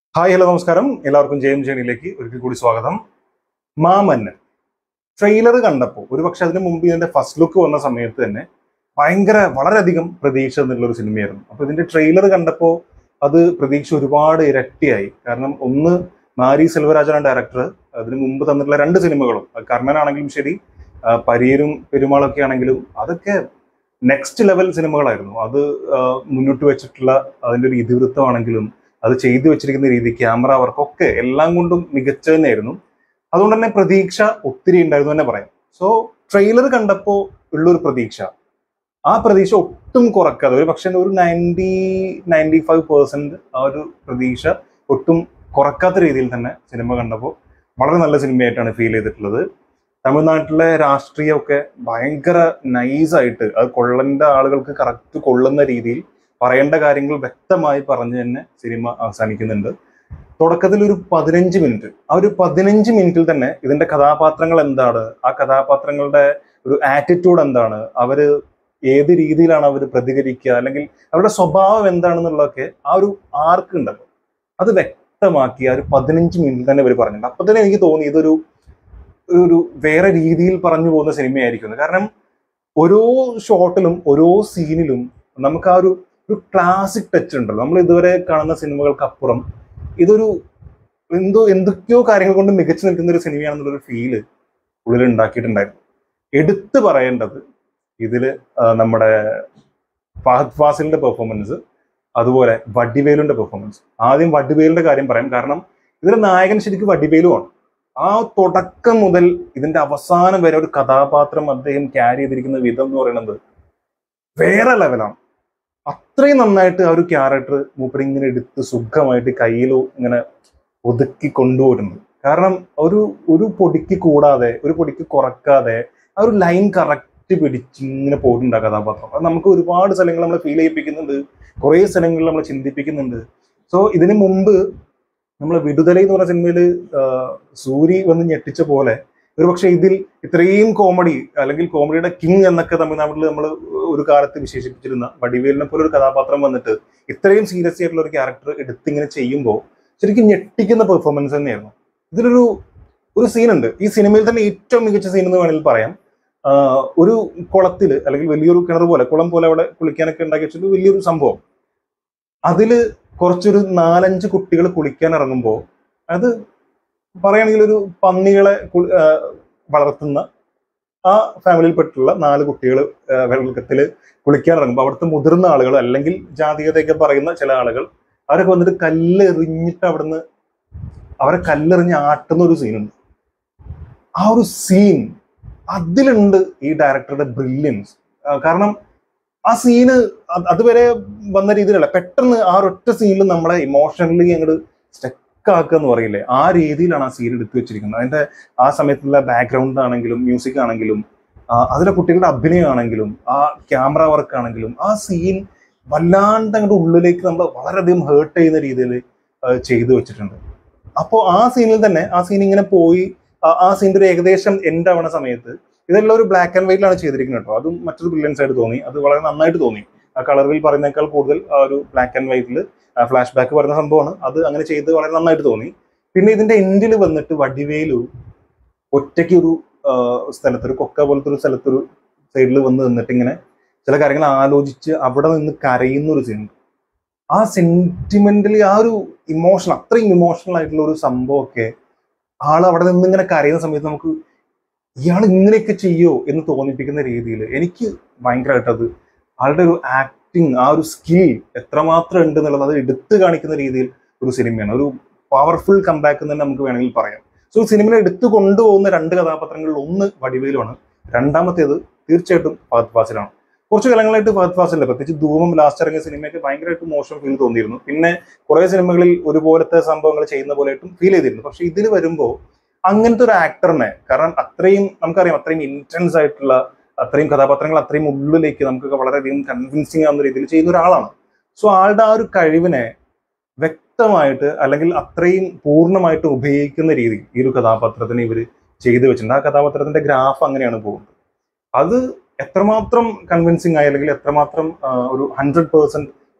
hi hello നമസ്കാരം എല്ലാവർക്കും ജെയിം ജേണിയിലേക്ക് ഒരിക്കൽ കൂടി സ്വാഗതം മാമൻ ട്രെയിലർ കണ്ടപ്പോൾ ഒരു പക്ഷെ അതിന് മുമ്പ് ഇതിന്റെ ഫസ്റ്റ് ലുക്ക് വന്ന സമയത്ത് തന്നെ ഭയങ്കര വളരെയധികം പ്രതീക്ഷ എന്നുള്ള ഒരു സിനിമയായിരുന്നു അപ്പൊ ഇതിന്റെ ട്രെയിലർ കണ്ടപ്പോൾ അത് പ്രതീക്ഷ ഒരുപാട് ഇരട്ടിയായി കാരണം ഒന്ന് നാരി സെൽവരാജാണ് ഡയറക്ടർ അതിന് മുമ്പ് തന്നിട്ടുള്ള രണ്ട് സിനിമകളും അത് കർണനാണെങ്കിലും ശരി ആ, പരീരും പെരുമാളൊക്കെ ആണെങ്കിലും അതൊക്കെ നെക്സ്റ്റ് ലെവൽ സിനിമകളായിരുന്നു അത് ആ, മുന്നോട്ട് വെച്ചിട്ടുള്ള അതിന്റെ ഒരു ഇതിവൃത്തമാണെങ്കിലും അത് ചെയ്തു വെച്ചിരിക്കുന്ന രീതി ക്യാമറ വർക്കൊക്കെ എല്ലാം കൊണ്ടും മികച്ച തന്നെയായിരുന്നു അതുകൊണ്ട് തന്നെ പ്രതീക്ഷ ഒത്തിരി ഉണ്ടായിരുന്നു തന്നെ പറയാം സോ ട്രെയിലർ കണ്ടപ്പോൾ ഉള്ളൊരു പ്രതീക്ഷ ആ പ്രതീക്ഷ ഒട്ടും കുറക്കാതെ ഒരു പക്ഷേ ഒരു നയൻറ്റി നയൻറ്റി ഫൈവ് പെർസെന്റ് ആ ഒരു പ്രതീക്ഷ ഒട്ടും കുറക്കാത്ത രീതിയിൽ തന്നെ സിനിമ കണ്ടപ്പോൾ വളരെ നല്ല സിനിമയായിട്ടാണ് ഫീൽ ചെയ്തിട്ടുള്ളത് തമിഴ്നാട്ടിലെ രാഷ്ട്രീയമൊക്കെ ഭയങ്കര നൈസായിട്ട് അത് കൊള്ളേണ്ട ആളുകൾക്ക് കറക്റ്റ് കൊള്ളുന്ന രീതിയിൽ പറയേണ്ട കാര്യങ്ങൾ വ്യക്തമായി പറഞ്ഞു തന്നെ സിനിമ അവസാനിക്കുന്നുണ്ട് തുടക്കത്തിൽ ഒരു പതിനഞ്ച് മിനിറ്റ് ആ ഒരു പതിനഞ്ച് മിനിറ്റിൽ തന്നെ ഇതിന്റെ കഥാപാത്രങ്ങൾ എന്താണ് ആ കഥാപാത്രങ്ങളുടെ ഒരു ആറ്റിറ്റ്യൂഡ് എന്താണ് അവര് ഏത് രീതിയിലാണ് അവർ പ്രതികരിക്കുക അല്ലെങ്കിൽ അവരുടെ സ്വഭാവം എന്താണെന്നുള്ളതൊക്കെ ആ ഒരു ആർക്ക് ഉണ്ടല്ലോ അത് വ്യക്തമാക്കി ആ ഒരു പതിനഞ്ച് മിനിറ്റിൽ തന്നെ ഇവർ പറഞ്ഞിട്ടുണ്ട് അപ്പൊ തന്നെ എനിക്ക് തോന്നി ഇതൊരു ഒരു വേറെ രീതിയിൽ പറഞ്ഞു പോകുന്ന സിനിമയായിരിക്കും കാരണം ഓരോ ഷോട്ടിലും ഓരോ സീനിലും നമുക്ക് ആ ഒരു ഒരു ക്ലാസിക് ടച്ച് ഉണ്ടല്ലോ നമ്മൾ ഇതുവരെ കാണുന്ന സിനിമകൾക്ക് അപ്പുറം ഇതൊരു എന്തോ എന്തൊക്കെയോ കാര്യങ്ങൾ കൊണ്ട് മികച്ചു നിൽക്കുന്ന ഒരു സിനിമയാണെന്നുള്ളൊരു ഫീല് ഉള്ളിൽ ഉണ്ടാക്കിയിട്ടുണ്ടായിരുന്നു എടുത്തു പറയേണ്ടത് ഇതില് ആ, നമ്മുടെ ഫഹദ് ഫാസിലിന്റെ പെർഫോമൻസ് അതുപോലെ വഡിവേലുന്റെ പെർഫോമൻസ് ആദ്യം വഡിവേലിന്റെ കാര്യം പറയാം കാരണം ഇതിലെ നായകൻ ശരിക്കും വഡിവേലുമാണ് ആ തുടക്കം മുതൽ ഇതിന്റെ അവസാനം വരെ ഒരു കഥാപാത്രം അദ്ദേഹം ക്യാരി ചെയ്തിരിക്കുന്ന വിധം എന്ന് പറയുന്നത് വേറെ ലെവലാണ് അത്രയും നന്നായിട്ട് ആ ഒരു ക്യാരക്ടർ മൂപ്പര് ഇങ്ങനെ എടുത്ത് സുഖമായിട്ട് കയ്യിൽ ഇങ്ങനെ ഒതുക്കി കൊണ്ടുപോയിട്ടുണ്ട് കാരണം ഒരു ഒരു പൊടിക്ക് കൂടാതെ ഒരു പൊടിക്ക് കുറക്കാതെ ആ ഒരു ലൈൻ കറക്റ്റ് പിടിച്ച് ഇങ്ങനെ പോയിട്ടുണ്ട് ആ കഥാപാത്രം അത് നമുക്ക് ഒരുപാട് സ്ഥലങ്ങൾ നമ്മൾ ഫീൽ ചെയ്യിപ്പിക്കുന്നുണ്ട് കുറേ സ്ഥലങ്ങളിൽ നമ്മൾ ചിന്തിപ്പിക്കുന്നുണ്ട് സോ ഇതിനു മുമ്പ് നമ്മൾ വിടുതല എന്ന് പറഞ്ഞ സിനിമയിൽ സൂരി വന്ന് ഞെട്ടിച്ച പോലെ ഒരുപക്ഷെ ഇതിൽ ഇത്രയും കോമഡി അല്ലെങ്കിൽ കോമഡിയുടെ കിങ് എന്നൊക്കെ തമിഴ്നാട്ടിൽ നമ്മൾ ഒരു കാലത്ത് വിശേഷിപ്പിച്ചിരുന്ന വടിവേലിനെ പോലെ ഒരു കഥാപാത്രം വന്നിട്ട് ഇത്രയും സീരിയസ് ആയിട്ടുള്ള ഒരു ക്യാരക്ടർ എടുത്തിങ്ങനെ ചെയ്യുമ്പോൾ ശരിക്കും ഞെട്ടിക്കുന്ന പെർഫോമൻസ് തന്നെയായിരുന്നു ഇതിലൊരു ഒരു സീനുണ്ട് ഈ സിനിമയിൽ തന്നെ ഏറ്റവും മികച്ച സീൻ എന്ന് വേണമെങ്കിൽ പറയാം ആഹ് ഒരു കുളത്തിൽ അല്ലെങ്കിൽ വലിയൊരു കിണർ പോലെ കുളം പോലെ അവിടെ കുളിക്കാനൊക്കെ ഉണ്ടാക്കി വെച്ചിട്ട് വലിയൊരു സംഭവം അതില് കുറച്ചൊരു നാലഞ്ച് കുട്ടികൾ കുളിക്കാൻ ഇറങ്ങുമ്പോൾ അത് പറയുകയാണെങ്കിൽ ഒരു പന്നികളെ കു- ആഹ് വളർത്തുന്ന ആ ഫാമിലിയിൽപ്പെട്ടുള്ള നാല് കുട്ടികൾ വെള്ളത്തിൽ കുളിക്കാൻ ഇറങ്ങുമ്പോൾ അവിടുത്തെ മുതിർന്ന ആളുകൾ അല്ലെങ്കിൽ ജാതീയതയൊക്കെ പറയുന്ന ചില ആളുകൾ അവരൊക്കെ വന്നിട്ട് കല്ല് എറിഞ്ഞിട്ട് അവിടുന്ന് അവരെ കല്ലെറിഞ്ഞ് ആട്ടുന്ന ഒരു സീനുണ്ട് ആ ഒരു സീൻ അതിലുണ്ട് ഈ ഡയറക്ടറുടെ ബ്രില്യൻസ് കാരണം ആ സീന് അതുവരെ വന്ന രീതിയിലല്ല പെട്ടെന്ന് ആ ഒരൊറ്റ സീനിൽ നമ്മളെ ഇമോഷണലി അങ്ങോട്ട് സ്റ്റക്ക് ആക്കുക എന്ന് പറയില്ലേ ആ രീതിയിലാണ് ആ സീൻ എടുത്തു വെച്ചിരിക്കുന്നത് അതിന്റെ ആ സമയത്തുള്ള ബാക്ക്ഗ്രൗണ്ട് ആണെങ്കിലും മ്യൂസിക് ആണെങ്കിലും ആ, അതിലെ കുട്ടികളുടെ അഭിനയം ആണെങ്കിലും ആ ക്യാമറ വർക്ക് ആണെങ്കിലും ആ സീൻ വല്ലാണ്ട് അങ്ങോട്ട് ഉള്ളിലേക്ക് നമ്മൾ വളരെയധികം ഹേർട്ട് ചെയ്യുന്ന രീതിയിൽ ചെയ്തു വെച്ചിട്ടുണ്ട് അപ്പോൾ ആ സീനിൽ തന്നെ ആ സീൻ ഇങ്ങനെ പോയി ആ- ആ സീൻ്റെ ഒരു ഏകദേശം എൻഡ് ആവണ സമയത്ത് ഇതെല്ലാം ഒരു ബ്ലാക്ക് ആൻഡ് വൈറ്റിലാണ് ചെയ്തിരിക്കുന്നത് കേട്ടോ അതും മറ്റൊരു ബ്രില്യൻസ് ആയിട്ട് തോന്നി അത് വളരെ നന്നായിട്ട് തോന്നി ആ കളറിൽ പറയുന്നേക്കാൾ കൂടുതൽ ആ ഒരു ബ്ലാക്ക് ആൻഡ് വൈറ്റിൽ ഫ്ലാഷ് ബാക്ക് പറയുന്ന സംഭവമാണ് അത് അങ്ങനെ ചെയ്ത് വളരെ നന്നായിട്ട് തോന്നി പിന്നെ ഇതിന്റെ എൻഡിൽ വന്നിട്ട് വടിവേലു ഒറ്റയ്ക്ക് ഒരു ആ, സ്ഥലത്ത് ഒരു കൊക്ക പോലത്തെ ഒരു സ്ഥലത്തൊരു സൈഡിൽ വന്ന് നിന്നിട്ട് ഇങ്ങനെ ചില കാര്യങ്ങൾ ആലോചിച്ച് അവിടെ നിന്ന് കരയുന്ന ഒരു സീൻ ആ സെന്റിമെന്റലി ആ ഒരു ഇമോഷൻ അത്രയും ഇമോഷണൽ ആയിട്ടുള്ള ഒരു സംഭവമൊക്കെ ആൾ അവിടെ നിന്ന് ഇങ്ങനെ കരയുന്ന സമയത്ത് നമുക്ക് ഇയാൾ ഇങ്ങനെയൊക്കെ ചെയ്യോ എന്ന് തോന്നിപ്പിക്കുന്ന രീതിയിൽ എനിക്ക് ഭയങ്കരമായിട്ട് അത് ആളുടെ ഒരു ആക്ടിങ് ആ ഒരു സ്കിൽ എത്രമാത്രം ഉണ്ട് എന്നുള്ളത് അത് എടുത്തു കാണിക്കുന്ന രീതിയിൽ ഒരു സിനിമയാണ് ഒരു പവർഫുൾ കംബാക്ക് എന്ന് തന്നെ നമുക്ക് വേണമെങ്കിൽ പറയാം സോ സിനിമയിൽ എടുത്തു കൊണ്ടുപോകുന്ന രണ്ട് കഥാപാത്രങ്ങളിൽ ഒന്ന് വടിവേലുമാണ് രണ്ടാമത്തേത് തീർച്ചയായിട്ടും ഫഹദ് ഫാസിലാണ് കുറച്ച് കാലങ്ങളായിട്ട് ഫഹദ് ഫാസിലിന്റെ പ്രത്യേകിച്ച് ധൂമം ലാസ്റ്റ് ഇറങ്ങിയ സിനിമയൊക്കെ ഭയങ്കരമായിട്ട് മോശം ഫീൽ തോന്നിയിരുന്നു പിന്നെ കുറെ സിനിമകളിൽ ഒരുപോലത്തെ സംഭവങ്ങൾ ചെയ്യുന്ന പോലെയായിട്ടും ഫീൽ ചെയ്തിരുന്നു പക്ഷെ ഇതിൽ വരുമ്പോൾ അങ്ങനത്തെ ഒരു ആക്ടറിനെ കാരണം അത്രയും നമുക്കറിയാം അത്രയും ഇന്റൻസ് ആയിട്ടുള്ള അത്രയും കഥാപാത്രങ്ങൾ അത്രയും ഉള്ളിലേക്ക് നമുക്കൊക്കെ വളരെയധികം കൺവിൻസിങ് ആവുന്ന രീതിയിൽ ചെയ്യുന്ന ഒരാളാണ് സോ ആളുടെ ആ ഒരു കഴിവിനെ വ്യക്തമായിട്ട് അല്ലെങ്കിൽ അത്രയും പൂർണ്ണമായിട്ട് ഉപയോഗിക്കുന്ന രീതി ഈ ഒരു കഥാപാത്രത്തിന് ഇവർ ചെയ്തു വെച്ചിട്ടുണ്ട് ആ കഥാപാത്രത്തിന്റെ ഗ്രാഫ് അങ്ങനെയാണ് പോകുന്നത് അത് എത്രമാത്രം കൺവിൻസിങ് ആയി അല്ലെങ്കിൽ എത്രമാത്രം ആ, ഒരു ഹൺഡ്രഡ് പേഴ്സെന്റ്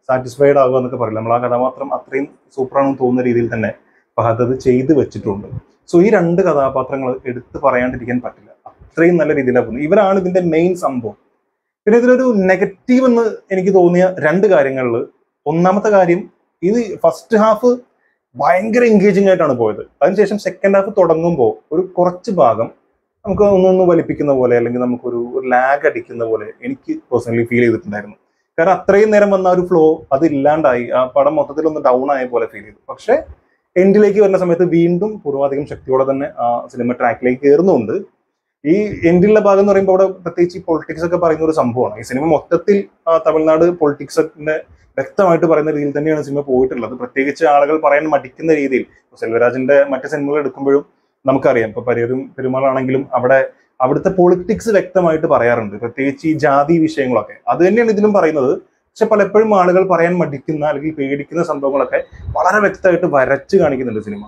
സാറ്റിസ്ഫൈഡ് ആവുക എന്നൊക്കെ പറയില്ല നമ്മൾ ആ കഥാപാത്രം അത്രയും സൂപ്പറാണെന്ന് തോന്നുന്ന രീതിയിൽ തന്നെ ഫഹദ് അത് ചെയ്തു വെച്ചിട്ടുണ്ട് സോ ഈ രണ്ട് കഥാപാത്രങ്ങൾ എടുത്തു പറയാണ്ടിരിക്കാൻ പറ്റില്ല അത്രയും നല്ല രീതിയിലാണ് പോകുന്നത് ഇവരാണ് ഇതിന്റെ മെയിൻ സംഭവം പിന്നെ ഇതിലൊരു നെഗറ്റീവ് എന്ന് എനിക്ക് തോന്നിയ രണ്ട് കാര്യങ്ങളിൽ ഒന്നാമത്തെ കാര്യം ഇത് ഫസ്റ്റ് ഹാഫ് ഭയങ്കര എൻഗേജിങ് ആയിട്ടാണ് പോയത് അതിനുശേഷം സെക്കൻഡ് ഹാഫ് തുടങ്ങുമ്പോൾ ഒരു കുറച്ച് ഭാഗം നമുക്ക് ഒന്നൊന്ന് വലിപ്പിക്കുന്ന പോലെ അല്ലെങ്കിൽ നമുക്കൊരു ലാഗ് അടിക്കുന്ന പോലെ എനിക്ക് പേഴ്സണലി ഫീൽ ചെയ്തിട്ടുണ്ടായിരുന്നു കാരണം അത്രയും നേരം വന്ന ആ ഒരു ഫ്ലോ അത് ഇല്ലാണ്ടായി ആ പടം മൊത്തത്തിൽ ഒന്ന് ഡൗൺ ആയ പോലെ ഫീൽ ചെയ്തു പക്ഷെ എൻഡിലേക്ക് വരുന്ന സമയത്ത് വീണ്ടും പൂർവാധികം ശക്തിയോടെ തന്നെ ആ സിനിമ ട്രാക്കിലേക്ക് കയറുന്നുണ്ട് ഈ എൻഡിലുള്ള ഭാഗം എന്ന് പറയുമ്പോൾ അവിടെ പ്രത്യേകിച്ച് ഈ പൊളിറ്റിക്സ് ഒക്കെ പറയുന്ന ഒരു സംഭവമാണ് ഈ സിനിമ മൊത്തത്തിൽ ആ, തമിഴ്നാട് പൊളിറ്റിക്സിന്റെ വ്യക്തമായിട്ട് പറയുന്ന രീതിയിൽ തന്നെയാണ് സിനിമ പോയിട്ടുള്ളത് പ്രത്യേകിച്ച് ആളുകൾ പറയാൻ മടിക്കുന്ന രീതിയിൽ ഇപ്പൊ സെൽവരാജിന്റെ മറ്റ് സിനിമകൾ എടുക്കുമ്പോഴും നമുക്കറിയാം ഇപ്പൊ പരിയറും പെരുമാളാണെങ്കിലും അവിടെ അവിടുത്തെ പൊളിറ്റിക്സ് വ്യക്തമായിട്ട് പറയാറുണ്ട് പ്രത്യേകിച്ച് ഈ ജാതി വിഷയങ്ങളൊക്കെ അത് തന്നെയാണ് ഇതിലും പറയുന്നത് പക്ഷെ പലപ്പോഴും ആളുകൾ പറയാൻ മടിക്കുന്ന അല്ലെങ്കിൽ പേടിക്കുന്ന സംഭവങ്ങളൊക്കെ വളരെ വ്യക്തമായിട്ട് വരച്ച് കാണിക്കുന്നുണ്ട് സിനിമ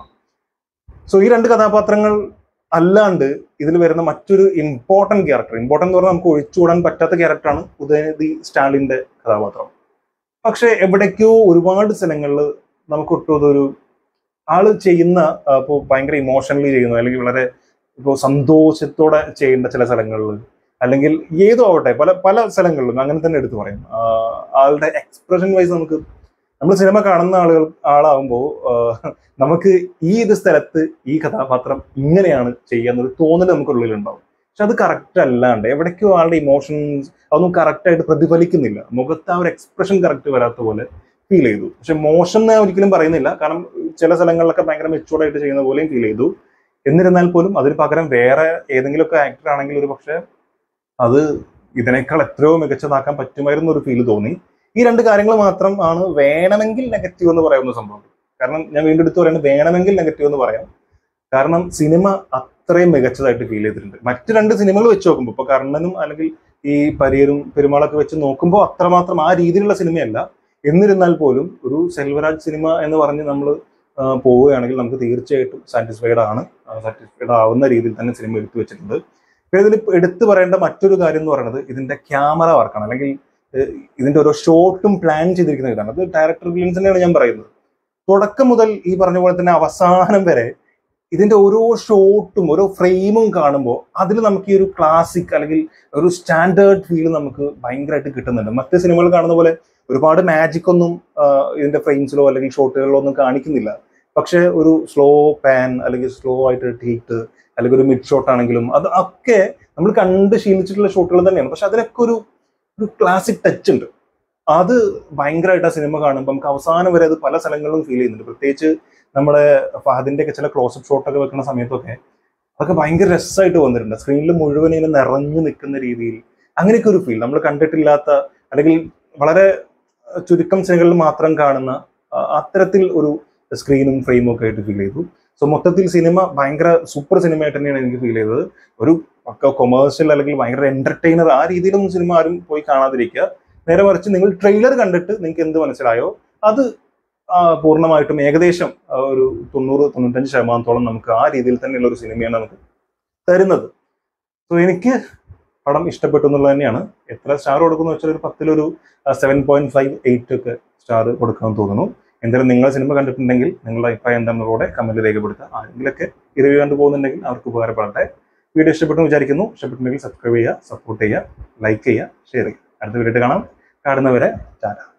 സോ ഈ രണ്ട് കഥാപാത്രങ്ങൾ അല്ലാണ്ട് ഇതിൽ വരുന്ന മറ്റൊരു ഇമ്പോർട്ടന്റ് ക്യാരക്ടർ ഇമ്പോർട്ടന്റ് എന്ന് പറഞ്ഞാൽ നമുക്ക് ഒഴിച്ചുകൂടാൻ പറ്റാത്ത ക്യാരക്ടറാണ് ഉദയനിധി സ്റ്റാലിന്റെ കഥാപാത്രം പക്ഷെ എവിടേക്കോ ഒരുപാട് സ്ഥലങ്ങളിൽ നമുക്ക് ഒട്ടും അതൊരു ആള് ചെയ്യുന്ന ഇപ്പോൾ ഭയങ്കര ഇമോഷണലി ചെയ്യുന്നു അല്ലെങ്കിൽ വളരെ ഇപ്പോൾ സന്തോഷത്തോടെ ചെയ്യേണ്ട ചില സ്ഥലങ്ങളിൽ അല്ലെങ്കിൽ ഏതോ ആവട്ടെ പല പല സ്ഥലങ്ങളിലും അങ്ങനെ തന്നെ എടുത്തു പറയും ആ, ആളുടെ എക്സ്പ്രഷൻ വൈസ് നമുക്ക് നമ്മൾ സിനിമ കാണുന്ന ആളുകൾ ആളാകുമ്പോൾ നമുക്ക് ഈ ഒരു സ്ഥലത്ത് ഈ കഥാപാത്രം ഇങ്ങനെയാണ് ചെയ്യാന്നൊരു തോന്നൽ നമുക്കുള്ളിലുണ്ടാവും പക്ഷെ അത് കറക്റ്റ് അല്ലാണ്ട് എവിടേക്കോ ആളുടെ ഇമോഷൻസ് അതൊന്നും കറക്റ്റ് ആയിട്ട് പ്രതിഫലിക്കുന്നില്ല മുഖത്ത് ആ ഒരു എക്സ്പ്രഷൻ കറക്റ്റ് വരാത്ത പോലെ ഫീൽ ചെയ്തു പക്ഷെ മോശം എന്ന് ഞാൻ ഒരിക്കലും പറയുന്നില്ല കാരണം ചില സ്ഥലങ്ങളിലൊക്കെ ഭയങ്കര മെച്ചൂർഡ് ആയിട്ട് ചെയ്യുന്ന പോലെയും ഫീൽ ചെയ്തു എന്നിരുന്നാൽ പോലും അതിന് പകരം വേറെ ഏതെങ്കിലുമൊക്കെ ആക്ടർ ആണെങ്കിൽ ഒരു പക്ഷെ അത് ഇതിനേക്കാൾ എത്രയോ മികച്ചതാക്കാൻ പറ്റുമായിരുന്നു ഒരു ഫീൽ തോന്നി ഈ രണ്ട് കാര്യങ്ങൾ മാത്രം ആണ് വേണമെങ്കിൽ നെഗറ്റീവ് എന്ന് പറയാവുന്ന സംഭവം കാരണം ഞാൻ വീണ്ടും എടുത്തു പറയുന്നത് വേണമെങ്കിൽ നെഗറ്റീവ് എന്ന് പറയാം കാരണം സിനിമ അത്രയും മികച്ചതായിട്ട് ഫീൽ ചെയ്തിട്ടുണ്ട് മറ്റു രണ്ട് സിനിമകൾ വെച്ച് നോക്കുമ്പോൾ ഇപ്പൊ കർണനും അല്ലെങ്കിൽ ഈ പരിയരും പെരുമാളൊക്കെ വെച്ച് നോക്കുമ്പോൾ അത്രമാത്രം ആ രീതിയിലുള്ള സിനിമയല്ല എന്നിരുന്നാൽ പോലും ഒരു സെൽവരാജ് സിനിമ എന്ന് പറഞ്ഞ് നമ്മൾ പോവുകയാണെങ്കിൽ നമുക്ക് തീർച്ചയായിട്ടും സാറ്റിസ്ഫൈഡ് ആണ് സാറ്റിസ്ഫൈഡ് ആവുന്ന രീതിയിൽ തന്നെ സിനിമ എടുത്തു വെച്ചിട്ടുണ്ട് പിന്നെ ഇതിൽ എടുത്തു പറയേണ്ട മറ്റൊരു കാര്യം എന്ന് പറയുന്നത് ഇതിന്റെ ക്യാമറ വർക്കാണ് അല്ലെങ്കിൽ ഏഹ്, ഇതിന്റെ ഓരോ ഷോട്ടും പ്ലാൻ ചെയ്തിരിക്കുന്ന ഇതാണ് അത് ഡയറക്ടർ ഗ്ലിൻസ് തന്നെയാണ് ഞാൻ പറയുന്നത് തുടക്കം മുതൽ ഈ പറഞ്ഞ പോലെ തന്നെ അവസാനം വരെ ഇതിന്റെ ഓരോ ഷോട്ടും ഓരോ ഫ്രെയിമും കാണുമ്പോൾ അതിൽ നമുക്ക് ഈ ഒരു ക്ലാസിക് അല്ലെങ്കിൽ ഒരു സ്റ്റാൻഡേർഡ് ഫീൽ നമുക്ക് ഭയങ്കരമായിട്ട് കിട്ടുന്നുണ്ട് മറ്റ് സിനിമകൾ കാണുന്ന പോലെ ഒരുപാട് മാജിക് ഒന്നും ആ, ഇതിന്റെ ഫ്രെയിംസിലോ അല്ലെങ്കിൽ ഷോട്ടുകളിലോ ഒന്നും കാണിക്കുന്നില്ല പക്ഷെ ഒരു സ്ലോ പാൻ അല്ലെങ്കിൽ സ്ലോ ആയിട്ട് ടേക്ക് അല്ലെങ്കിൽ ഒരു മിഡ് ഷോട്ട് ആണെങ്കിലും അത് ഒക്കെ നമ്മൾ കണ്ട് ശീലിച്ചിട്ടുള്ള ഷോട്ടുകൾ തന്നെയാണ് പക്ഷെ അതിനൊക്കെ ഒരു ഒരു ക്ലാസിക് ടച്ച് ഉണ്ട് അത് ഭയങ്കരമായിട്ട് ആ സിനിമ കാണുമ്പോൾ നമുക്ക് അവസാനം വരെ അത് പല സ്ഥലങ്ങളിലും ഫീൽ ചെയ്യുന്നുണ്ട് പ്രത്യേകിച്ച് നമ്മുടെ ഫഹദിന്റെ ഒക്കെ ചില ക്ലോസപ്പ് ഷോട്ടൊക്കെ വെക്കുന്ന സമയത്തൊക്കെ അതൊക്കെ ഭയങ്കര രസമായിട്ട് വന്നിട്ടുണ്ട് സ്ക്രീനിൽ മുഴുവൻ ഇങ്ങനെ നിറഞ്ഞു നിൽക്കുന്ന രീതിയിൽ അങ്ങനെയൊക്കെ ഒരു ഫീൽ നമ്മൾ കണ്ടിട്ടില്ലാത്ത അല്ലെങ്കിൽ വളരെ ചുരുക്കം സിനിമകളിൽ മാത്രം കാണുന്ന ആ, അത്തരത്തിൽ ഒരു സ്ക്രീനും ഫ്രെയിമും ഒക്കെ ആയിട്ട് ഫീൽ ചെയ്തു സോ മൊത്തത്തിൽ സിനിമ ഭയങ്കര സൂപ്പർ സിനിമയായിട്ട് തന്നെയാണ് എനിക്ക് ഫീൽ ചെയ്തത് ഒരു പക്ക കൊമേഴ്ഷ്യൽ അല്ലെങ്കിൽ ഭയങ്കര എന്റർടൈനർ ആ രീതിയിലൊന്നും സിനിമ ആരും പോയി കാണാതിരിക്കുക നേരെ മറിച്ച് നിങ്ങൾ ട്രെയിലർ കണ്ടിട്ട് നിങ്ങൾക്ക് എന്ത് മനസ്സിലായോ അത് ആ, പൂർണ്ണമായിട്ടും ഏകദേശം ആ, ഒരു തൊണ്ണൂറ് തൊണ്ണൂറ്റഞ്ച് ശതമാനത്തോളം നമുക്ക് ആ രീതിയിൽ തന്നെയുള്ള ഒരു സിനിമയാണ് നമുക്ക് തരുന്നത് സോ എനിക്ക് പടം ഇഷ്ടപ്പെട്ടു എന്നുള്ളത് തന്നെയാണ് എത്ര സ്റ്റാർ കൊടുക്കുന്നു വെച്ചാൽ ഒരു പത്തിലൊരു സെവൻ പോയിന്റ് ഫൈവ് എയ്റ്റ് ഒക്കെ സ്റ്റാർ കൊടുക്കാമെന്ന് തോന്നുന്നു എന്തായാലും നിങ്ങൾ സിനിമ കണ്ടിട്ടുണ്ടെങ്കിൽ നിങ്ങളുടെ അഭിപ്രായം എന്താണെന്നുകൂടെ കമന്റ് രേഖപ്പെടുത്തുക ആരെങ്കിലൊക്കെ ഇരവി കണ്ടു പോകുന്നുണ്ടെങ്കിൽ അവർക്ക് ഉപകാരപ്പെടട്ടെ വീഡിയോ ഇഷ്ടപ്പെട്ടു എന്ന് വിചാരിക്കുന്നു ഇഷ്ടപ്പെട്ടുണ്ടെങ്കിൽ സബ്സ്ക്രൈബ് ചെയ്യുക സപ്പോർട്ട് ചെയ്യുക ലൈക്ക് ചെയ്യുക ഷെയർ ചെയ്യുക അടുത്ത വീഡിയോ കാണാം കാണുന്നവരെ ടാറ്റ